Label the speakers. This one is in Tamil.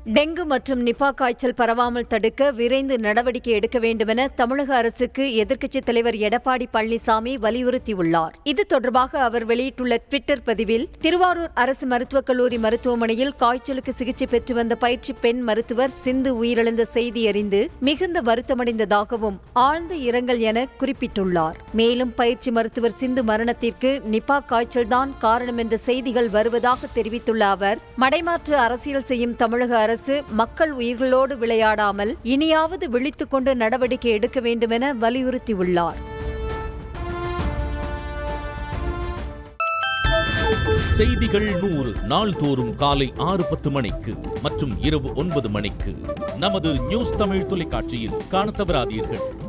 Speaker 1: டெங்கு மற்றும் நிபா காய்ச்சல் பரவாமல் தடுக்க விரைந்து நடவடிக்கை எடுக்க வேண்டுமென தமிழக அரசுக்கு எதிர்க்கட்சித் தலைவர் எடப்பாடி பழனிசாமி வலியுறுத்தியுள்ளார் இது தொடர்பாக அவர் வெளியிட்டுள்ள ட்விட்டர் பதிவில் திருவாரூர் அரசு மருத்துவக் கல்லூரி மருத்துவமனையில் காய்ச்சலுக்கு சிகிச்சை பெற்று வந்த பயிற்சி பெண் மருத்துவர் சிந்து உயிரிழந்த செய்தி அறிந்து மிகுந்த வருத்தமடைந்ததாகவும் ஆழ்ந்த இரங்கல் என குறிப்பிட்டுள்ளார் மேலும் பயிற்சி மருத்துவர் சிந்து மரணத்திற்கு நிபா காய்ச்சல்தான் காரணம் என்ற செய்திகள் வருவதாக தெரிவித்துள்ள அவர் மடைமாற்று அரசியல் செய்யும் தமிழக அரசு மக்கள் உயிர்களோடு விளையாடாமல் இனியாவது விழித்துக் கொண்டு நடவடிக்கை எடுக்க வேண்டுமென வலியுறுத்தியுள்ளார்
Speaker 2: செய்திகள் நூறு நாள்தோறும் காலை ஆறு பத்து மணிக்கு மற்றும் இரவு ஒன்பது மணிக்கு நமது நியூஸ் தமிழ் தொலைக்காட்சியில் காணத் தவறாதீர்கள்